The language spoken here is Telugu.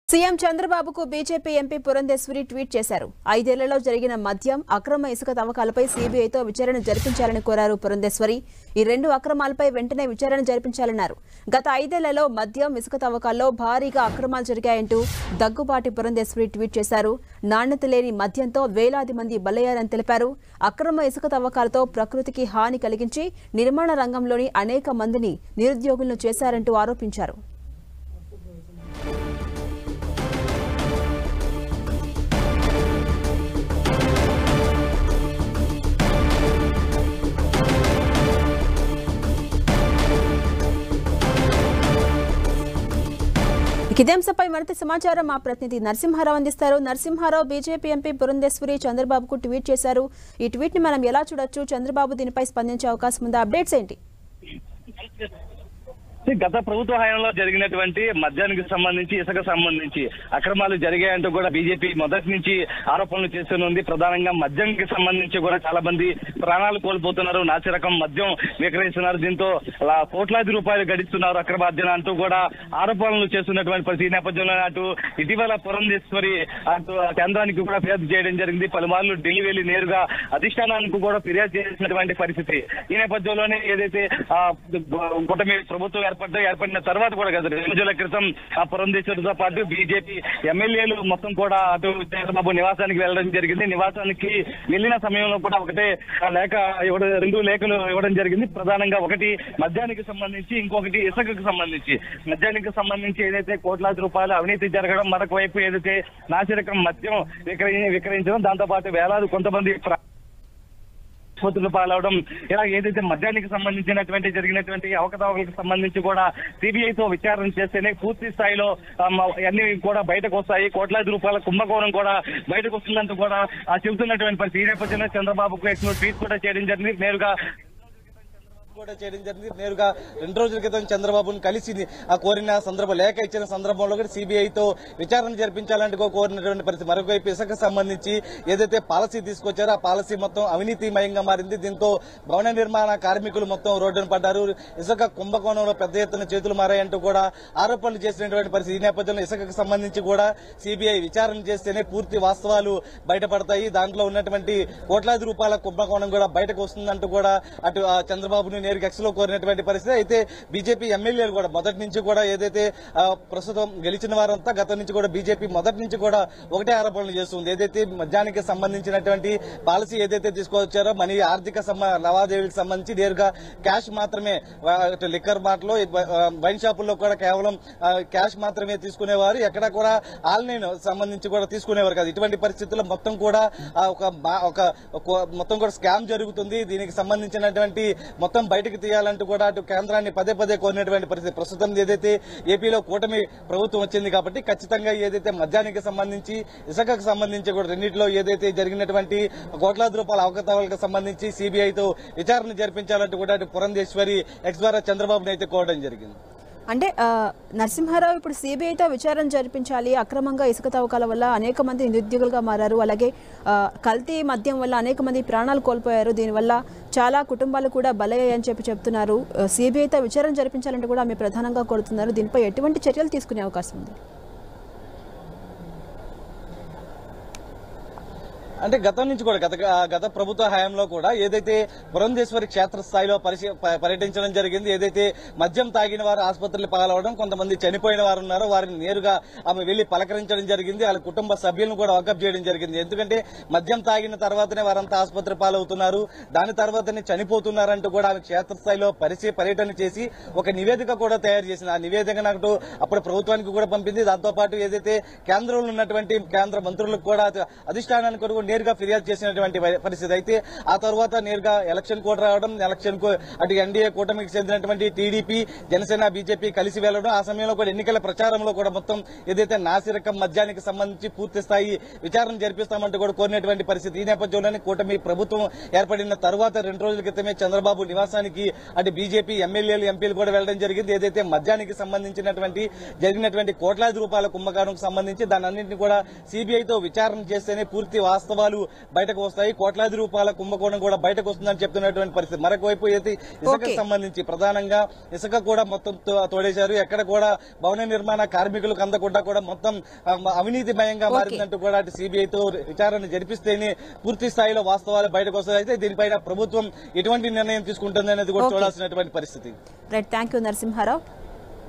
సీఎం చంద్రబాబుకు బీజేపీ ఎంపీ పురంధేశ్వరి ట్వీట్ చేశారు ఐదేళ్లలో జరిగిన మద్యం అక్రమ ఇసుక తవ్వకాలపై సీబీఐతో విచారణ జరిపించాలని కోరారు పురంధేశ్వరి ఈ రెండు అక్రమాలపై వెంటనే విచారణ జరిపించాలన్నారు గత ఐదేళ్లలో మద్యం ఇసుక తవ్వకాల్లో భారీగా అక్రమాలు జరిగాయంటూ దగ్గుబాటి పురంధేశ్వరి ట్వీట్ చేశారు నాణ్యత లేని మద్యంతో వేలాది మంది బలయ్యారని తెలిపారు అక్రమ ఇసుక తవ్వకాలతో ప్రకృతికి హాని కలిగించి నిర్మాణ రంగంలోని అనేక మందిని నిరుద్యోగులను చేశారంటూ ఆరోపించారు ఇక ఇదే అంశంపై మరింత సమాచారం మా ప్రతినిధి నరసింహారావు అందిస్తారు నరసింహారావు బీజేపీ ఎంపీ పురంధేశ్వరి చంద్రబాబుకు ట్వీట్ చేశారు ఈ ట్వీట్ ని మనం ఎలా చూడొచ్చు చంద్రబాబు దీనిపై స్పందించే అవకాశం ఉందా అప్డేట్స్ ఏంటి గత ప్రభుత్వ హయాంలో జరిగినటువంటి మద్యానికి సంబంధించి ఇసుక సంబంధించి అక్రమాలు జరిగాయంటూ కూడా బీజేపీ మొదటి నుంచి ఆరోపణలు చేస్తూనే ప్రధానంగా మద్యానికి సంబంధించి కూడా చాలా మంది ప్రాణాలు కోల్పోతున్నారు నాసిరకం మద్యం విక్రయిస్తున్నారు దీంతో అలా కోట్లాది రూపాయలు గడిస్తున్నారు అక్రమార్జన అంటూ కూడా ఆరోపణలు చేస్తున్నటువంటి పరిస్థితి ఈ నేపథ్యంలో అటు ఇటీవల పురంధేశ్వరి అటు కేంద్రానికి కూడా ఫిర్యాదు చేయడం జరిగింది పలుమార్లు ఢిల్లీ వెళ్లి నేరుగా అధిష్టానానికి కూడా ఫిర్యాదు చేసినటువంటి పరిస్థితి ఈ నేపథ్యంలోనే ఏదైతే ఆ, కూటమి ప్రభుత్వం ఏర్పడ్డ ఏర్పడిన తర్వాత కూడా కదా రెండు రోజుల క్రితం ఆ పురంధేశ్వరితో పాటు బీజేపీ ఎమ్మెల్యేలు మొత్తం కూడా అటు చంద్రబాబు నివాసానికి వెళ్ళడం జరిగింది నివాసానికి వెళ్ళిన సమయంలో కూడా ఒకటే ఆ లేఖ ఇవ్వడం రెండు లేఖలు ఇవ్వడం జరిగింది ప్రధానంగా ఒకటి మద్యానికి సంబంధించి ఇంకొకటి ఇసుకకు సంబంధించి మద్యానికి సంబంధించి ఏదైతే కోట్లాది రూపాయలు అవినీతి జరగడం మరొక వైపు ఏదైతే నాసిరకం మద్యం విక్రయి విక్రయించడం దాంతో పాటు వేలాది కొంతమంది ప్ర- ఆసుపత్రులు పాలవడం ఇలా ఏదైతే మద్యానికి సంబంధించినటువంటి జరిగినటువంటి అవకతవకలకు సంబంధించి కూడా సిబిఐతో విచారణ చేస్తేనే పూర్తి స్థాయిలో ఆ, మ- అన్ని కూడా బయటకు వస్తాయి కోట్లాది రూపాయల కుంభకోణం కూడా బయటకు వస్తుందంటూ కూడా ఆ, చెబుతున్నటువంటి పరిస్థితి ఈ నేపథ్యంలో చంద్రబాబుకు ఎక్కువ ట్వీట్ కూడా చేయడం జరిగింది నేరుగా కూడా చేయడం జరిగింది నేరుగా రెండు రోజుల క్రితం చంద్రబాబును కలిసి ఆ కోరిన సందర్భం లేఖ ఇచ్చిన సందర్భంలో కూడా సిబిఐతో విచారణ జరిపించాలంటూ కూడా కోరినటువంటి పరిస్థితి మరొక వైపు ఇసుక సంబంధించి ఏదైతే పాలసీ తీసుకొచ్చారో ఆ పాలసీ మొత్తం అవినీతిమయంగా మారింది దీంతో భవన నిర్మాణ కార్మికులు మొత్తం రోడ్డున పడ్డారు ఇసుక కుంభకోణంలో పెద్ద ఎత్తున చేతులు మారాయంటూ కూడా ఆరోపణలు చేసినటువంటి పరిస్థితి ఈ నేపథ్యంలో ఇసుకకు సంబంధించి కూడా సిబిఐ విచారణ చేస్తేనే పూర్తి వాస్తవాలు బయటపడతాయి దాంట్లో ఉన్నటువంటి కోట్లాది రూపాయల కుంభకోణం కూడా బయటకు వస్తుందంటూ కూడా అటు ఆ చంద్రబాబును నేరుగా ఎక్స్ లో కోరినటువంటి పరిస్థితి అయితే బీజేపీ ఎమ్మెల్యేలు కూడా మొదటి నుంచి కూడా ఏదైతే ఆ, ప్రస్తుతం గెలిచిన వారంతా గతం నుంచి కూడా బీజేపీ మొదటి నుంచి కూడా ఒకటే ఆరోపణలు చేస్తుంది ఏదైతే మద్యానికి సంబంధించినటువంటి పాలసీ ఏదైతే తీసుకొచ్చారో మనీ ఆర్థిక సంబ- లావాదేవీలకు సంబంధించి నేరుగా క్యాష్ మాత్రమే ఆ, ఇటు లిక్కర్ మార్ట్లో వైన్ షాపుల్లో కూడా కేవలం ఆ, క్యాష్ మాత్రమే తీసుకునేవారు ఎక్కడ కూడా ఆన్లైన్ సంబంధించి కూడా తీసుకునేవారు కాదు ఇటువంటి పరిస్థితుల్లో మొత్తం కూడా ఆ, ఒక బా- ఒక ఒక- మొత్తం కూడా స్కామ్ జరుగుతుంది దీనికి సంబంధించినటువంటి మొత్తం బయటకు తీయాలంటూ కూడా అటు కేంద్రాన్ని పదే పదే కోరినటువంటి పరిస్థితి ప్రస్తుతం ఏదైతే ఏపీలో కూటమి ప్రభుత్వం వచ్చింది కాబట్టి ఖచ్చితంగా ఏదైతే మద్యానికి సంబంధించి ఇసుకకు సంబంధించి కూడా రెండింటిలో ఏదైతే జరిగినటువంటి కోట్లాది రూపాయల అవకతవలకు సంబంధించి సిబిఐతో విచారణ జరిపించాలంటూ కూడా అటు పురంధేశ్వరి ఎక్స్ ద్వారా చంద్రబాబును అయితే కోరడం జరిగింది అంటే ఆ, నరసింహారావు ఇప్పుడు సిబిఐతో విచారణ జరిపించాలి అక్రమంగా ఇసుక తవ్వకాల వల్ల అనేక మంది నిరుద్యోగులుగా మారారు అలాగే ఆ, కల్తీ మద్యం వల్ల అనేక మంది ప్రాణాలు కోల్పోయారు దీనివల్ల చాలా కుటుంబాలు కూడా బలయ్యాయని చెప్పి చెప్తున్నారు సిబిఐతో విచారణ జరిపించాలంటే కూడా ఆమె ప్రధానంగా కోరుతున్నారు దీనిపై ఎటువంటి చర్యలు తీసుకునే అవకాశం ఉంది అంటే గతం నుంచి కూడా గత గత ప్రభుత్వ హయాంలో కూడా ఏదైతే పురంధేశ్వరి క్షేత్ర స్థాయిలో పరిశీ- ప- పర్యటించడం జరిగింది ఏదైతే మద్యం తాగిన వారు ఆసుపత్రులు పాలవడం కొంతమంది చనిపోయిన వారు ఉన్నారో వారిని నేరుగా ఆమె వెళ్లి పలకరించడం జరిగింది వాళ్ళ కుటుంబ సభ్యులను కూడా వాకప్ చేయడం జరిగింది ఎందుకంటే మద్యం తాగిన తర్వాతనే వారంతా ఆసుపత్రి పాలవుతున్నారు దాని తర్వాతనే చనిపోతున్నారంటూ కూడా ఆమె క్షేత్రస్థాయిలో పరిశీ పర్యటన చేసి ఒక నివేదిక కూడా తయారు చేసింది ఆ నివేదిక నాకు అప్పుడు ప్రభుత్వానికి కూడా పంపింది దాంతో పాటు ఏదైతే కేంద్రంలో ఉన్నటువంటి కేంద్ర మంత్రులకు కూడా అధిష్టానానికి కూడా నేరుగా ఫిర్యాదు చేసినటువంటి పరి- పరిస్థితి అయితే ఆ తర్వాత నేరుగా ఎలక్షన్ కోడ్ రావడం ఎలక్షన్ కు అటు ఎన్డీఏ కూటమికి చెందినటువంటి టీడీపీ జనసేన బీజేపీ కలిసి వెళ్లడం ఆ సమయంలో కూడా ఎన్నికల ప్రచారంలో కూడా మొత్తం ఏదైతే నాసిరకం మద్యానికి సంబంధించి పూర్తి స్థాయి విచారణ జరిపిస్తామంటూ కూడా కోరినటువంటి పరిస్థితి ఈ నేపథ్యంలోనే కూటమి ప్రభుత్వం ఏర్పడిన తర్వాత రెండు రోజుల క్రితమే చంద్రబాబు నివాసానికి అటు బీజేపీ ఎమ్మెల్యేలు ఎంపీలు కూడా వెళ్లడం జరిగింది ఏదైతే మద్యానికి సంబంధించినటువంటి జరిగినటువంటి కోట్లాది రూపాయల కుంభకానికి సంబంధించి దాని అన్నింటినీ కూడా సిబిఐతో విచారణ చేస్తేనే పూర్తి వాస్తవాలు వాస్తవాలు బయటకు వస్తాయి కోట్లాది రూపాయల కుంభకోణం కూడా బయటకు వస్తుందని చెప్తున్నటువంటి పరిస్థితి మరొక వైపు అయితే ఇసుకకు Okay. సంబంధించి ప్రధానంగా ఇసుక కూడా మొత్తం తో- తోడేశారు ఎక్కడ కూడా భవన నిర్మాణ కార్మికులకు అందకుండా కూడా మొత్తం ఆ, అవినీతిమయంగా Okay. మారిందంటూ కూడా అటు సిబిఐతో విచారణ జరిపిస్తేనే పూర్తి స్థాయిలో వాస్తవాలు బయటకు వస్తాయి అయితే దీనిపైన ప్రభుత్వం ఎటువంటి నిర్ణయం తీసుకుంటుంది అనేది కూడా Okay. చూడాల్సినటువంటి పరిస్థితి రైట్ థ్యాంక్ యూ నరసింహారావు